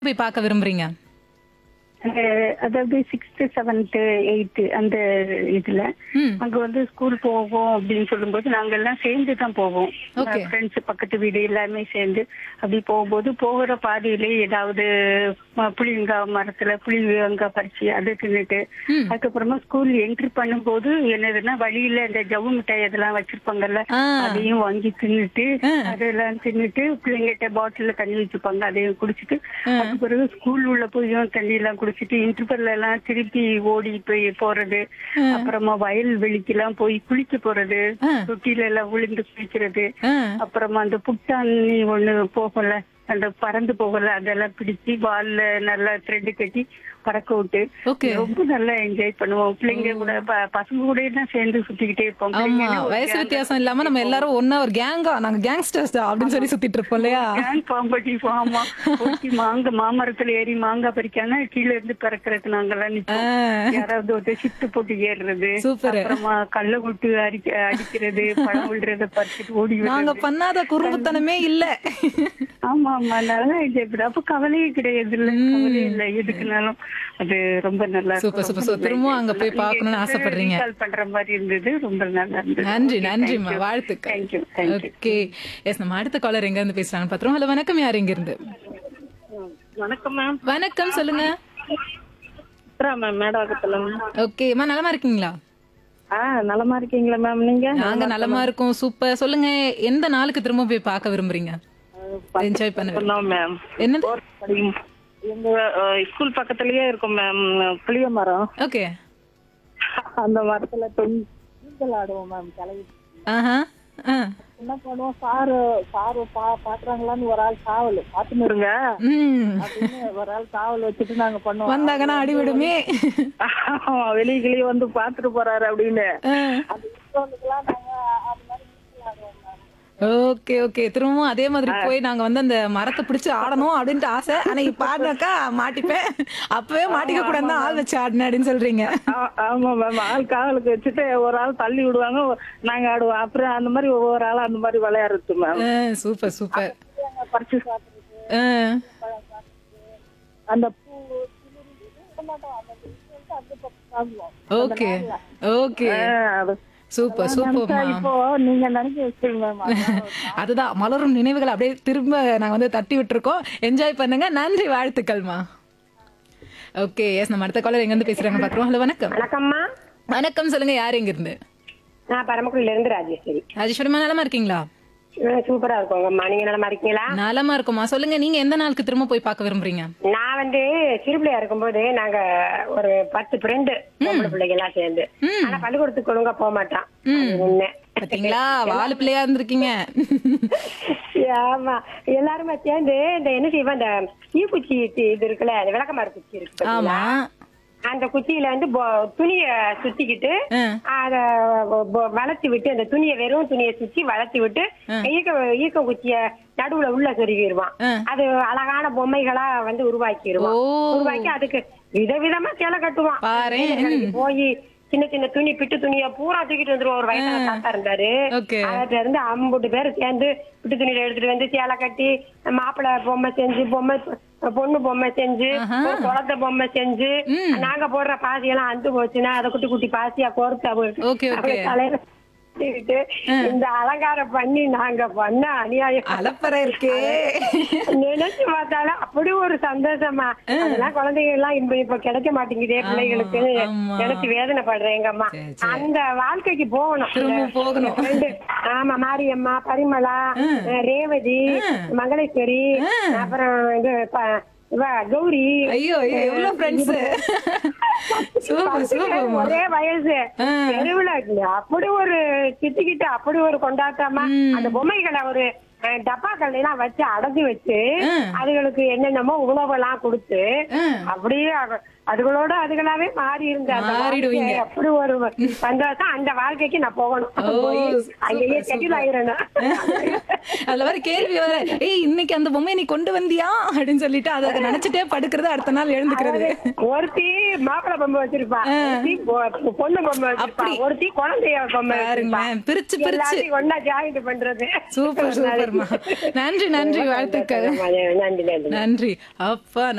போய் பார்க்க விரும்புறீங்க அஹ் அதாவது சிக்ஸ்த் செவன்த் எயித்து அந்த இதுல ம். அங்க வந்து ஸ்கூல் போவோம் அப்படின்னு சொல்லும்போது நாங்க எல்லாம் சேர்ந்து தான் போவோம் Okay. ஃப்ரெண்ட்ஸ் பக்கத்து வீடு எல்லாமே சேர்ந்து அப்படி போகும்போது போகிற பாதையிலே ஏதாவது ம- புளியங்காய் மரத்துல புளியங்காய் பறிச்சு அதை தின்னுட்டு ம். அதுக்கப்புறமா ஸ்கூல் என்ட்ரி பண்ணும்போது என்னதுன்னா வழியில இந்த ஜவ்வு மிட்டாய் அதெல்லாம் வச்சிருப்பாங்கல்ல ஆ. அதையும் வாங்கி தின்னுட்டு ஆ. அதெல்லாம் தின்னுட்டு பிள்ளைங்கிட்ட பாட்டில்ல தண்ணி வச்சுப்பாங்க அதையும் குடிச்சிட்டு அதுக்கு பிறகு ஸ்கூல் உள்ள போயும் தண்ணி எல்லாம் குடிச்சிட்டு இன்டர்வெல் எல்லாம் திருப்பி ஓடி போய் போறது அப்புறமா வயல் வெளிக்கெல்லாம் போய் குளிக்க போறது ஆ. தொட்டில எல்லாம் விழுந்து குளிக்கிறது ஆ. அப்புறமா அந்த புட்டாணி ஒண்ணு போகல அந்த பறந்து போகல அதெல்லாம் பிடிச்சி வால்ல நல்லா த்ரெட் கட்டி பறக்க விட்டு ஓகே ரொம்ப நல்லா என்ஜாய் பண்ணுவோம் பிள்ளைங்க கூட ப- பசங்க கூட தான் சேர்ந்து சுத்திக்கிட்டே இருப்போம் ஆமா பிள்ளைங்கன்னா ஒரு வயசு gang வித்தியாசம் இல்லாம நம்ம எல்லாரும் ஒன்னா ஒரு கேங்கா நாங்க கேங்ஸ்டர்ஸ் தான் அப்படின்னு சொல்லி சுத்திட்டு இருப்போம் இல்லையா gang பாம்பட்டி ஆமா ஒருத்தி மாங்க மாமரத்துல ஏறி மாங்காய் பறிக்காம கீழே இருந்து பறக்கிறது நாங்கெல்லாம் நிப்போம் ஆ. யாராவது ஒரு சிட்டு போட்டு ஏறுறது Super. அப்புறமா கல்ல விட்டு அடிக்க அடிக்கிறது பழம் விழுறத பறிச்சுட்டு ஓடி நாங்க வர்றது பண்ணாத குறும்புத்தனமே இல்ல ஆமா ஆமா நல்லா என்ஜாய் பண்ண அப்ப கவலையே கிடையாது இல்ல கவலையே இல்ல எதுக்குனாலும் அது ரொம்ப நல்லா Super, super, super. திரும்பவும் அங்க போய் பார்க்கணும்னு ஆசைப்படுறீங்க. கால் பண்ற மாதிரி இருந்தது ரொம்ப நல்லா இருந்தது நன்றி நன்றிம்மா வாழ்த்துக்கள் தேங்க்யூ தேங்க்யூ ஓகே எஸ் நம்ம அடுத்த காலர் எங்க இருந்து பேசுறாங்க பாத்துறோம் ஹலோ வணக்கம் யார் எங்க இருந்து வணக்கம் மேம் வணக்கம் சொல்லுங்க சித்ரா மேம் மேடாகத்துல ஓகே அம்மா நலமா இருக்கீங்களா ஆ நலமா இருக்கீங்களா மேம் நீங்க நாங்க நலமா இருக்கோம் சூப்பர் சொல்லுங்க எந்த நாளுக்கு திரும்ப போய் பார்க்க விரும்புறீங்க என்ஜாய் பண்ண சொன்னோம் மேம் என்னது படிக்கும் எங்க ஸ்கூல் பக்கத்துலயே இருக்கும் மேம் புளிய மரம் ஓகே அந்த மரத்துல தொங்கி நீச்சல் ஆடுவோம் மேம் கிளவி ஆஹா ஆ என்ன பண்ணுவோம் சாரு சாரு பா பாக்குறாங்களான்னு ஒரு ஆள் காவல் பாத்துன்னு இருங்க ம் அப்படின்னு ஒரு ஆள் காவல் வச்சுட்டு நாங்க பண்ணுவோம் வந்தாங்கன்னா அடிவிடுமே ஆமா, வெளிய கிளியே வந்து பாத்துட்டு போறாரு அப்படின்னு ஆ. அந்த இஷ்டத்துக்குலாம் நாங்க அது மாதிரி நீச்சல் ஆடுவோம் மேம் ஓகே ஓகே திரும்பவும் அதே மாதிரி போய் நாங்க வந்து அந்த மரத்தை பிடிச்சு ஆடணும் அப்படின்ட்டு ஆசை ஆனா இப்ப ஆடினாக்கா மாட்டிப்பேன் அப்பவே மாட்டிக்க கூடாது ஆள் வச்சு ஆடினேன் அப்படின்னு சொல்றீங்க ஆ- ஆமா மேம் ஆள் காவலுக்கு வச்சுட்டு ஒரு ஆள் தள்ளி விடுவாங்க நாங்க ஆடுவோம் அப்புறம் அந்த மாதிரி ஒவ்வொரு ஆளும் அந்த மாதிரி விளையாடுறது மேம் சூப்பர் சூப்பர் பறிச்சு சாப்பிடுறது அந்த பூ துளிர்ந்து விட மாட்டோம் அந்த இது வந்து அந்த பக்கம் சாப்பிடுவோம் ஓகே ஓகே ஆ, அது- சூப்பர் நினைச்சா சூப்பர்மா இப்போ நீங்க நினைக்க வச்சுங்க மேம் அதுதான் மலரும் நினைவுகள் அப்படியே திரும்ப நாங்க வந்து தட்டி விட்டுருக்கோம் என்ஜாய் பண்ணுங்க நன்றி வாழ்த்துக்கள்மா ஓகே எஸ் நம்ம அடுத்த காலர் எங்க இருந்து பேசுறாங்க பாத்துருவோம் ஹலோ வணக்கம் வணக்கம்மா வணக்கம் சொல்லுங்க யார் எங்க இருந்து நான் பரமக்குடியில இருந்து ராஜேஸ்வரி ராஜேஸ்வரமா நலமா இருக்கீங்களா ஆ, சூப்பரா இருக்கோங்கம்மா நீங்க நலமா இருக்கீங்களா நலமா இருக்குமா சொல்லுங்க நீங்க எந்த நாளுக்கு திரும்ப போய் பார்க்க விரும்புறீங்க நான் வந்து சிறுபிள்ளையா இருக்கும்போது நாங்க ஒரு பத்து ஃப்ரெண்டு பொம்பளை பிள்ளைங்க எல்லாம் சேர்ந்து ஆனா பள்ளிக்கூடத்துக்கு ஒழுங்கா போக மாட்டான் அது உண்மை பாத்தீங்களா வாழு பிள்ளையா இருந்திருக்கீங்க ஆமா எல்லாருமே சேர்ந்து இந்த என்ன செய்வோம் இந்த ஈக்குச்சி இது இருக்குல்ல அந்த விளக்கமாறு குச்சி இருக்கு பாத்தீங்களா? ஆமா அந்த குச்சியில வந்து பொ- துணிய சுத்திக்கிட்டு ஆ. அத பொ- பொ- வளைச்சு விட்டு அந்த துணியை வெறும் துணியை சுத்தி வளைச்சு விட்டு ஈக்க ஈக்க குச்சிய நடுவுல உள்ள சொருகிடுவான் ஆ. அது அழகான பொம்மைகளா வந்து உருவாக்கிடுவான் ஓ. உருவாக்கி அதுக்கு விதவிதமா சேலை கட்டுவான் பாரேன். கடைக்கு போய் சின்ன சின்ன துணி பிட்டு துணிய பூரா தூக்கிட்டு வந்துருவோம் ஒரு வயசான தாத்தா இருந்தாரு ஓகே அதுல இருந்து ஐம்பது பேர் சேர்ந்து பிட்டு துணியில எடுத்துட்டு வந்து சேலை கட்டி மாப்பிள்ளை பொம்மை செஞ்சு பொம்மை பொண்ணு பொம்மை செஞ்சு ஒரு குழந்தை பொம்மை செஞ்சு நாங்க போடுற பாசி எல்லாம் அந்து போச்சுன்னா அதை குட்டி குட்டி பாசியா கோர்த்து அவங்க ஓகே, ஓகே. அவங்க தலையில கட்டிக்கிட்டு இந்த அலங்காரம் பண்ணி நாங்க பண்ண அநியாயம் அலப்பறை இருக்கே நினைச்சு பார்த்தாலும் அப்படி ஒரு சந்தோஷமா அதெல்லாம் குழந்தைங்க எல்லாம் இப்ப இப்ப கிடைக்க மாட்டேங்குதே பிள்ளைகளுக்கு ஆமா. நினைச்சு வேதனைப்படுறேன் எங்க அம்மா சரி, சரி. அந்த வாழ்க்கைக்கு போகணும் திரும்ப போகணும். ரெண்டு, ஆமா மாரியம்மா பரிமளா அஹ், ரேவதி மங்களேஸ்வரி அப்புறம் இது ப- இவ கௌரி ஐயோ ஐயோ, எவ்வளவு ஃப்ரெண்ட்ஸ் சூப்பர் பத்து பேர் சூப்பர்மா ஒரே வயசு ஆ. தெருவுல அப்படி ஒரு சித்திக்கிட்டு அப்படி ஒரு கொண்டாட்டமா அந்த பொம்மைகளை ஒரு அஹ், டப்பாக்கள் எல்லாம் வச்சு அடைச்சு வச்சு ஆ. அதுகளுக்கு என்னென்னமோ உணவெல்லாம் கொடுத்து ஆ. அப்படியே அது- அதுகளோட அதுகளாவே மாறி இருந்த அந்த மாறிடுவீங்க. வாழ்க்கை அப்படி ஒரு சந்தோஷம் அந்த வாழ்க்கைக்கு நான் போகணும் ஓ, போய் சூப்பர், அங்கேயே சூப்பர். செட்டில் ஆயிரணும் அதுல வர கேள்வி வர ஏய் இன்னைக்கு அந்த பொம்மையை நீ கொண்டு வந்தியா அப்படின்னு சொல்லிட்டு அதை நினைச்சிட்டே படுக்கிறது அடுத்த நாள் எழுந்துக்கிறது ஒருத்தி மாப்பிள்ளை பொம்மை வச்சிருப்பா ஒருத்தி பொ- பொண்ணு பொம்மை வச்சிருப்பா அப்படி. ஒருத்தி குழந்தைய பொம்மை வச்சிருப்பா பாருங்களேன் பிரிச்சு பிரிச்சு எல்லாத்தையும் ஒன்னா ஜாயிண்ட் பண்றது சூப்பர் சூப்பர்மா நன்றி நன்றி வாழ்த்துக்கள் நன்றி நன்றி நன்றி அப்பா